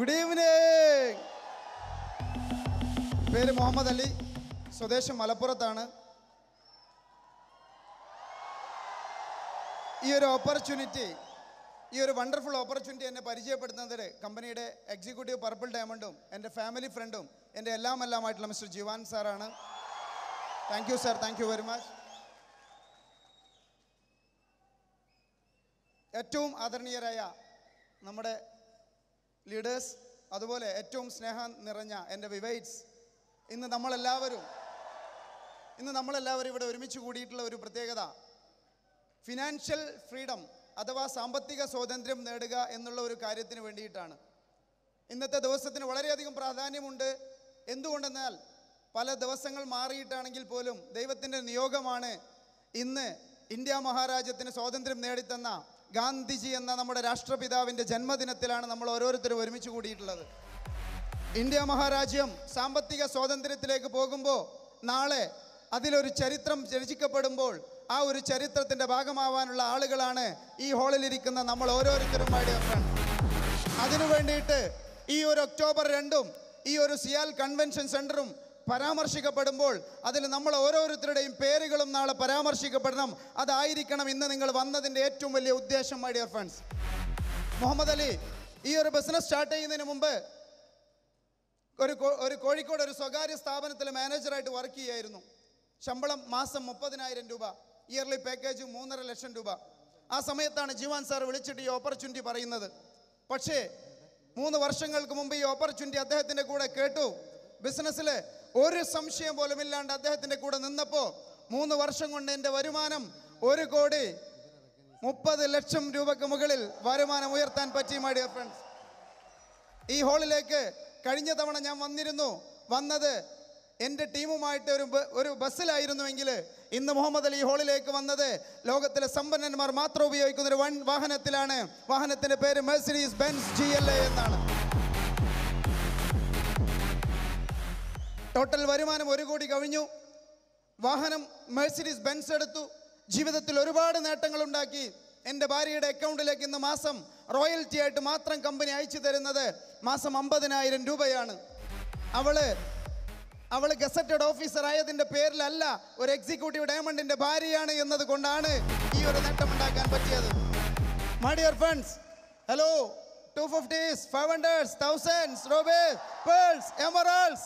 good evening പേര് മുഹമ്മദ് അലി സ്വദേശം മലപ്പുറത്താണ് ഈ ഒരു ഓപ്പർച്യൂണിറ്റി ഈ ഒരു വണ്ടർഫുൾ ഓപ്പർച്യൂണിറ്റി എന്നെ പരിചയപ്പെടുത്തുന്നത് കമ്പനിയുടെ എക്സിക്യൂട്ടീവ് പർപ്പിൾ ഡയമണ്ടും എൻ്റെ ഫാമിലി ഫ്രണ്ടും എൻ്റെ എല്ലാം എല്ലാമായിട്ടുള്ള മിസ്റ്റർ ജിവാൻ സാറാണ് thank you sir thank you very much ഏറ്റവും ആദരണീയരായ നമ്മുടെ ലീഡേഴ്സ് അതുപോലെ ഏറ്റവും സ്നേഹം നിറഞ്ഞ എൻ്റെ വിവൈറ്റ്സ് ഇന്ന് നമ്മളെല്ലാവരും ഇന്ന് നമ്മളെല്ലാവരും ഇവിടെ ഒരുമിച്ച് കൂടിയിട്ടുള്ള ഒരു പ്രത്യേകത ഫിനാൻഷ്യൽ ഫ്രീഡം അഥവാ സാമ്പത്തിക സ്വാതന്ത്ര്യം നേടുക എന്നുള്ള ഒരു കാര്യത്തിന് വേണ്ടിയിട്ടാണ് ഇന്നത്തെ ദിവസത്തിന് വളരെയധികം പ്രാധാന്യമുണ്ട് എന്തുകൊണ്ടെന്നാൽ പല ദിവസങ്ങൾ മാറിയിട്ടാണെങ്കിൽ പോലും ദൈവത്തിൻ്റെ നിയോഗമാണ് ഇന്ന് ഇന്ത്യ മഹാരാജ്യത്തിന് സ്വാതന്ത്ര്യം നേടിത്തന്ന ഗാന്ധിജി എന്ന നമ്മുടെ രാഷ്ട്രപിതാവിൻ്റെ ജന്മദിനത്തിലാണ് നമ്മൾ ഓരോരുത്തരും ഒരുമിച്ച് കൂടിയിട്ടുള്ളത് ഇന്ത്യ മഹാരാജ്യം സാമ്പത്തിക സ്വാതന്ത്ര്യത്തിലേക്ക് പോകുമ്പോൾ നാളെ അതിലൊരു ചരിത്രം രചിക്കപ്പെടുമ്പോൾ ആ ഒരു ചരിത്രത്തിൻ്റെ ഭാഗമാവാനുള്ള ആളുകളാണ് ഈ ഹാളിലിരിക്കുന്ന നമ്മൾ ഓരോരുത്തരുമായിട്ട് ഫ്രണ്ട് അതിനു വേണ്ടിയിട്ട് ഈ ഒരു ഒക്ടോബർ രണ്ടും ഈ ഒരു സിയാൽ കൺവെൻഷൻ സെൻറ്ററും പരാമർശിക്കപ്പെടുമ്പോൾ അതിൽ നമ്മൾ ഓരോരുത്തരുടെയും പേരുകളും നാളെ പരാമർശിക്കപ്പെടണം അതായിരിക്കണം ഇന്ന് നിങ്ങൾ വന്നതിൻ്റെ ഏറ്റവും വലിയ ഉദ്ദേശം my dear friends Muhammad Ali ഈ ഒരു ബിസിനസ് സ്റ്റാർട്ട് ചെയ്യുന്നതിന് മുമ്പ് ഒരു കോ- ഒരു കോഴിക്കോട് ഒരു സ്വകാര്യ സ്ഥാപനത്തിൽ മാനേജറായിട്ട് വർക്ക് ചെയ്യായിരുന്നു ശമ്പളം മാസം മുപ്പതിനായിരം രൂപ ഇയർലി പാക്കേജ് മൂന്നര ലക്ഷം രൂപ ആ സമയത്താണ് ജീവാൻ സാർ വിളിച്ചിട്ട് ഈ ഓപ്പർച്യൂണിറ്റി പറയുന്നത് പക്ഷേ മൂന്ന് വർഷങ്ങൾക്ക് മുമ്പ് ഈ ഓപ്പർച്യൂണിറ്റി അദ്ദേഹത്തിൻ്റെ കൂടെ കേട്ടു ബിസിനസ്സിൽ ഒരു സംശയം പോലും ഇല്ലാണ്ട് അദ്ദേഹത്തിൻ്റെ കൂടെ നിന്നപ്പോൾ മൂന്ന് വർഷം കൊണ്ട് എൻ്റെ വരുമാനം ഒരു കോടി മുപ്പത് ലക്ഷം രൂപക്ക് മുകളിൽ വരുമാനം ഉയർത്താൻ പറ്റി മൈ ഡിയർ ഫ്രണ്ട്സ് ഈ ഹാളിലേക്ക് കഴിഞ്ഞ തവണ ഞാൻ വന്നിരുന്നു വന്നത് എൻ്റെ ടീമുമായിട്ട് ഒരു ബ- ഒരു ബസ്സിലായിരുന്നുവെങ്കിൽ ഇന്ന് മുഹമ്മദ് അലി ഹാളിലേക്ക് വന്നത് ലോകത്തിലെ സമ്പന്നന്മാർ മാത്രം ഉപയോഗിക്കുന്ന ഒരു വൺ വാഹനത്തിലാണ് വാഹനത്തിൻ്റെ പേര് Mercedes Benz G L A എന്നാണ് ടോട്ടൽ വരുമാനം ഒരു കോടി കവിഞ്ഞു വാഹനം മെഴ്സിഡീസ് ബെൻസ് എടുത്തു ജീവിതത്തിൽ ഒരുപാട് നേട്ടങ്ങൾ ഉണ്ടാക്കി എൻ്റെ ഭാര്യയുടെ അക്കൗണ്ടിലേക്ക് ഇന്ന് മാസം റോയൽറ്റി ആയിട്ട് മാത്രം കമ്പനി അയച്ചു തരുന്നത് മാസം അമ്പതിനായിരം രൂപയാണ് അവള് അവൾ ഗസറ്റഡ് ഓഫീസർ ആയതിൻ്റെ പേരിലല്ല ഒരു എക്സിക്യൂട്ടീവ് ഡയമണ്ടിൻ്റെ ഭാര്യയാണ് എന്നത് കൊണ്ടാണ് ഈ ഒരു നേട്ടം ഉണ്ടാക്കാൻ പറ്റിയത് my dear friends hello two fifties five hundreds thousands rubies pearls emeralds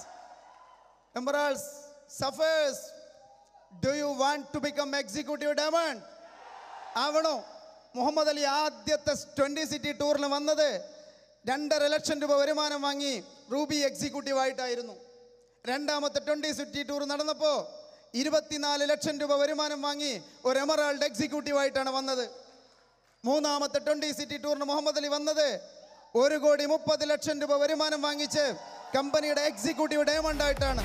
emeralds sapphires do you want to become executive diamond ആവണോ മുഹമ്മദ് അലി ആദ്യത്തെ ട്വൻ്റി സിറ്റി ടൂറിൽ വന്നത് രണ്ടര ലക്ഷം രൂപ വരുമാനം വാങ്ങി റൂബി എക്സിക്യൂട്ടീവ് ആയിട്ടായിരുന്നു രണ്ടാമത്തെ ട്വൻ്റി സിറ്റി ടൂർ നടന്നപ്പോൾ ഇരുപത്തിനാല് ലക്ഷം രൂപ വരുമാനം വാങ്ങി ഒരു എമറാൾഡ് എക്സിക്യൂട്ടീവ് ആയിട്ടാണ് വന്നത് മൂന്നാമത്തെ ട്വൻ്റി സിറ്റി ടൂറിന് മുഹമ്മദ് അലി വന്നത് ഒരു കോടി മുപ്പത് ലക്ഷം രൂപ വരുമാനം വാങ്ങിച്ച് കമ്പനിയുടെ എക്സിക്യൂട്ടീവ് ഡയമണ്ട് ആയിട്ടാണ്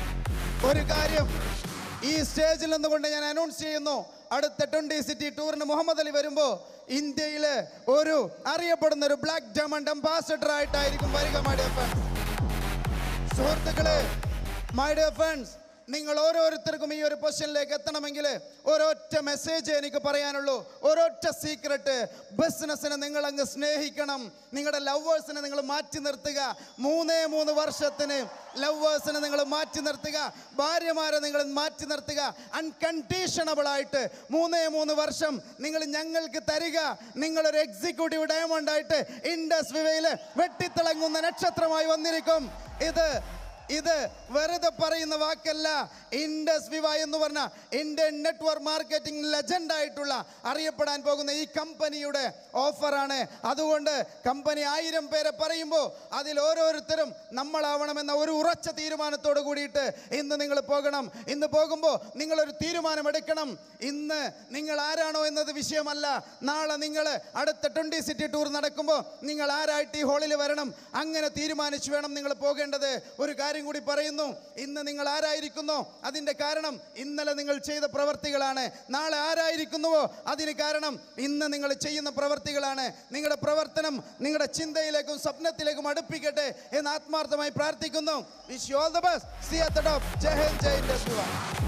ഒരു കാര്യം ഈ സ്റ്റേജിൽ നിന്നുകൊണ്ട് ഞാൻ അനൗൺസ് ചെയ്യുന്നു അടുത്ത ട്വന്റി സിറ്റി ടൂറിന് മുഹമ്മദ് അലി വരുമ്പോൾ ഇന്ത്യയിലെ ഒരു അറിയപ്പെടുന്ന ഒരു ബ്ലാക്ക് ഡയമണ്ട് അംബാസഡർ ആയിട്ടായിരിക്കും വരിക മൈ ഡിയർ ഫ്രണ്ട്സ് സുഹൃത്തുക്കളെ മൈ ഡിയർ ഫ്രണ്ട്സ് നിങ്ങൾ ഓരോരുത്തർക്കും ഈ ഒരു പൊസിഷനിലേക്ക് എത്തണമെങ്കിൽ ഒരൊറ്റ മെസ്സേജ് എനിക്ക് പറയാനുള്ളൂ ഒരൊറ്റ സീക്രട്ട് ബിസിനസ്സിനെ നിങ്ങൾ അങ്ങ് സ്നേഹിക്കണം നിങ്ങളുടെ ലവേഴ്സിനെ നിങ്ങൾ മാറ്റി നിർത്തുക മൂന്നേ മൂന്ന് വർഷത്തിന് ലവേഴ്സിനെ നിങ്ങൾ മാറ്റി നിർത്തുക ഭാര്യമാരെ നിങ്ങൾ മാറ്റി നിർത്തുക അൺകണ്ടീഷണബിൾ ആയിട്ട് മൂന്നേ മൂന്ന് വർഷം നിങ്ങൾ ഞങ്ങൾക്ക് തരിക നിങ്ങളൊരു എക്സിക്യൂട്ടീവ് ഡയമണ്ട് ആയിട്ട് ഇൻഡസ് വിവയിൽ വെട്ടിത്തിളങ്ങുന്ന നക്ഷത്രമായി വന്നിരിക്കും ഇത് ഇത് വെറുതെ പറയുന്ന വാക്കല്ല ഇൻഡസ് വിവ എന്ന് പറഞ്ഞ ഇന്ത്യൻ നെറ്റ്വർക്ക് മാർക്കറ്റിംഗ് ലെജൻഡ് ആയിട്ടുള്ള അറിയപ്പെടാൻ പോകുന്ന ഈ കമ്പനിയുടെ ഓഫറാണ് അതുകൊണ്ട് കമ്പനി ആയിരം പേരെ പറയുമ്പോൾ അതിൽ ഓരോരുത്തരും നമ്മളാവണമെന്ന ഒരു ഉറച്ച തീരുമാനത്തോട് കൂടിയിട്ട് ഇന്ന് നിങ്ങൾ പോകണം ഇന്ന് പോകുമ്പോൾ നിങ്ങളൊരു തീരുമാനം എടുക്കണം ഇന്ന് നിങ്ങൾ ആരാണോ എന്നത് വിഷയമല്ല നാളെ നിങ്ങൾ അടുത്ത ട്വൻ്റി സിറ്റി ടൂർ നടക്കുമ്പോൾ നിങ്ങൾ ആരായിട്ട് ഈ ഹാളിൽ വരണം അങ്ങനെ തീരുമാനിച്ചു വേണം നിങ്ങൾ പോകേണ്ടത് ഒരു കാര്യം കൂടി പറയുന്നു ഇന്ന് നിങ്ങൾ ആരായിരിക്കുന്നോ അതിൻ്റെ കാരണം ഇന്നലെ നിങ്ങൾ ചെയ്ത പ്രവർത്തികളാണ് നാളെ ആരായിരിക്കുന്നുവോ അതിന് കാരണം ഇന്ന് നിങ്ങൾ ചെയ്യുന്ന പ്രവർത്തികളാണ് നിങ്ങളുടെ പ്രവർത്തനം നിങ്ങളുടെ ചിന്തയിലേക്കും സ്വപ്നത്തിലേക്കും അടുപ്പിക്കട്ടെ എന്ന് ആത്മാർത്ഥമായി പ്രാർത്ഥിക്കുന്നു wish you all the best see at the top Jai Hind Jai Indus